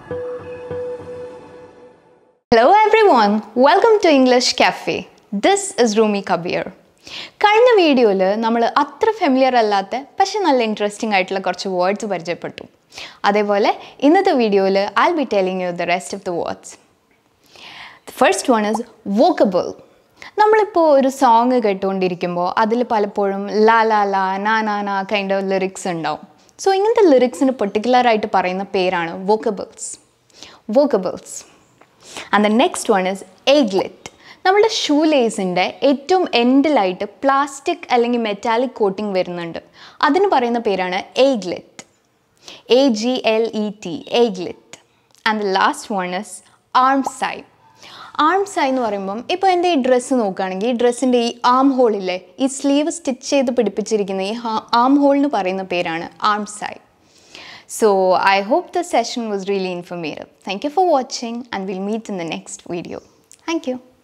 Hello everyone, welcome to English Cafe. This is Rumi Kabir. കഴിഞ്ഞ വീഡിയോയിൽ നമ്മൾ അത്ര ഫെമിലിയർ അല്ലാത്ത പക്ഷെ നല്ല ഇൻട്രസ്റ്റിംഗ് ആയിട്ടുള്ള കുറച്ച് വേർഡ്സ് പരിചയപ്പെട്ടു അതേപോലെ ഇന്നത്തെ വീഡിയോയിൽ I be telling you the rest of the words first one is vocable നമ്മളിപ്പോൾ ഒരു സോങ് കേട്ടുകൊണ്ടിരിക്കുമ്പോൾ അതിൽ പലപ്പോഴും ലാ ലാ ലാ നാ നാ നാ കൈൻഡ് ഓഫ് ലിറിക്സ് ഉണ്ടാവും സോ ഇങ്ങനത്തെ ലിറിക്സിന് പെർട്ടിക്കുലറായിട്ട് പറയുന്ന പേരാണ് vocables vocables and the next one is aglet നമ്മുടെ ഷൂ ലേസിൻ്റെ ഏറ്റവും എൻഡിലായിട്ട് പ്ലാസ്റ്റിക് അല്ലെങ്കിൽ മെറ്റാലിക് കോട്ടിംഗ് വരുന്നുണ്ട് അതിന് പറയുന്ന പേരാണ് aglet A G L E T aglet and the last one is armscye armscye എന്ന് പറയുമ്പം ഇപ്പോൾ എൻ്റെ ഈ ഡ്രസ്സ് നോക്കുകയാണെങ്കിൽ ഈ ഡ്രസ്സിൻ്റെ ഈ ആം ഹോളില്ലേ ഈ സ്ലീവ് സ്റ്റിച്ച് ചെയ്ത് പിടിപ്പിച്ചിരിക്കുന്ന ഈ ആം ഹോളിന് പറയുന്ന പേരാണ് ആം സൈ So I hope the session was really informative. Thank you for watching and we'll meet in the next video. Thank you.